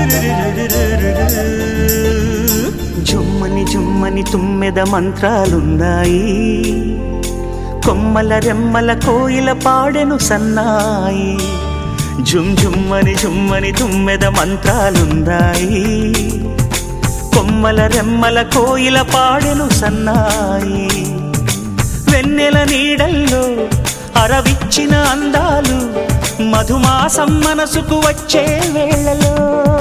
జుమ్మని జుమ్మని తుమ్మెద మంత్రాలున్నాయి కొమ్మల రెమ్మల కోయిల పాడెను సన్నాయి జుమ్ జుమ్మని జుమ్మని తుమ్మెద మంత్రాలున్నాయి కొమ్మల రెమ్మల కోయిల పాడెను సన్నాయి వెన్నెల నీడల్లో అరవిచ్చిన అందాలు మధుమాసం మనసుకు వచ్చే వేళలో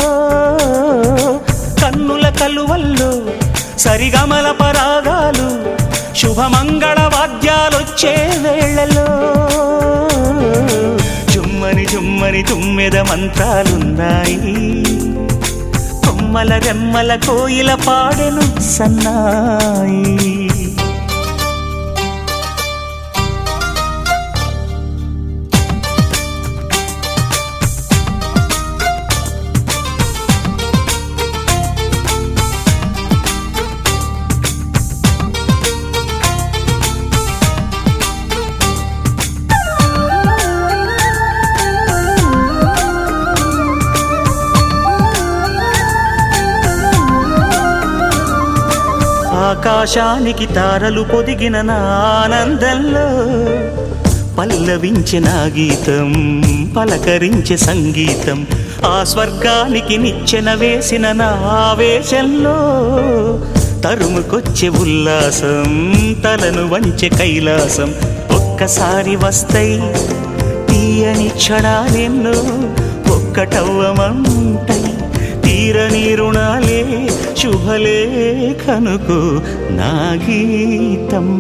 కన్నుల కలువల్లో సరిగమల పరాగాలు శుభమంగళ వాద్యాలొచ్చే వేళలో జుమ్మని జుమ్మని తుమ్మెద మంత్రాలున్నాయి కొమ్మల రెమ్మల కోయిల పాడెను సన్నాయి ఆకాశానికి తారలు పొదిగిన నా ఆనందంలో పల్లవించే నా గీతం పలకరించే సంగీతం ఆ స్వర్గానికి నిచ్చెన వేసిన నా ఆవేశంలో తరుముకొచ్చే ఉల్లాసం తలను వంచే కైలాసం ఒక్కసారి వస్తాయి తీయని క్షణాలెన్నో ఒక్కటవ్వమంటై తీరని రుణాలే శుభలేఖనుకు నా గీతం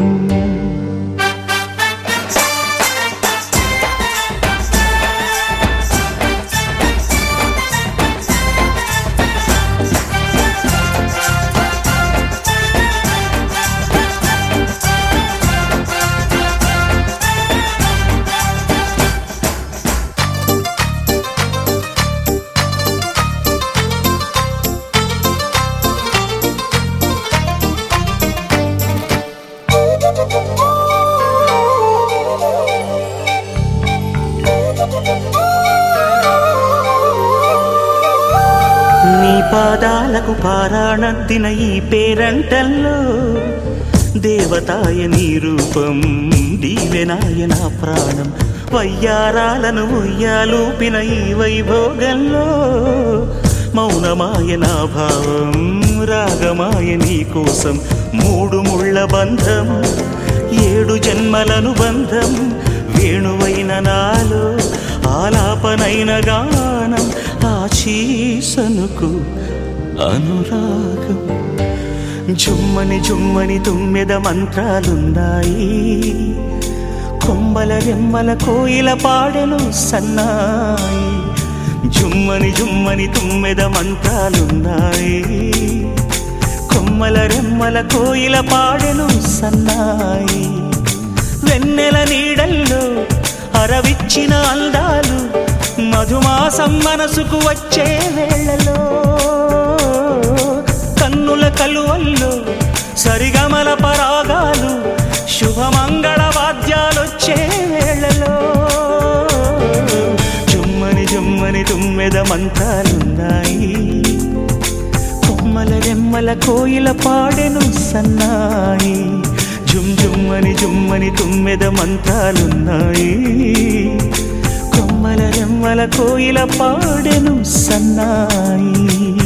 నీ పాదాలకు పారాణద్దిన ఈ పేరంటల్లో దేవతాయ నీ రూపం దీవెనాయ నా ప్రాణం వయ్యారాలను ఉయ్యాలూపిన ఈ వైభోగంలో మౌనమాయ నా భావం రాగమాయ నీ కోసం మూడు ముళ్ళ బంధం ఏడు జన్మలను బంధం వేణువైన నాలో ఆలాపనైన గానం ఆశీసనుకు అనురాగం జుమ్మని జుమ్మని తుమ్మెద మంత్రాలున్నాయి కొమ్మల రెమ్మల కోయిల పాడెను సన్నాయి జుమ్మని జుమ్మని తుమ్మెద మంత్రాలున్నాయి కొమ్మల రెమ్మల కోయిల పాడెను సన్నాయి వెన్నెల నీడల్లో అరవిచ్చిన అందాలు మధుమాసం మనసుకు వచ్చే వేళలో కన్నుల కలువల్లో సరిగమల పరాగాలు శుభమంగళ వాద్యాలొచ్చే వేళలో జుమ్మని జుమ్మని తుమ్మెద మంత్రాలున్నాయి కొమ్మల రెమ్మల కోయిల పాడెను సన్నాయి జుమ్ జుమ్మని జుమ్మని తుమ్మెద మంత్రాలున్నాయి కొమ్మల రెమ్మల కోయిల పాడెను సన్నాయి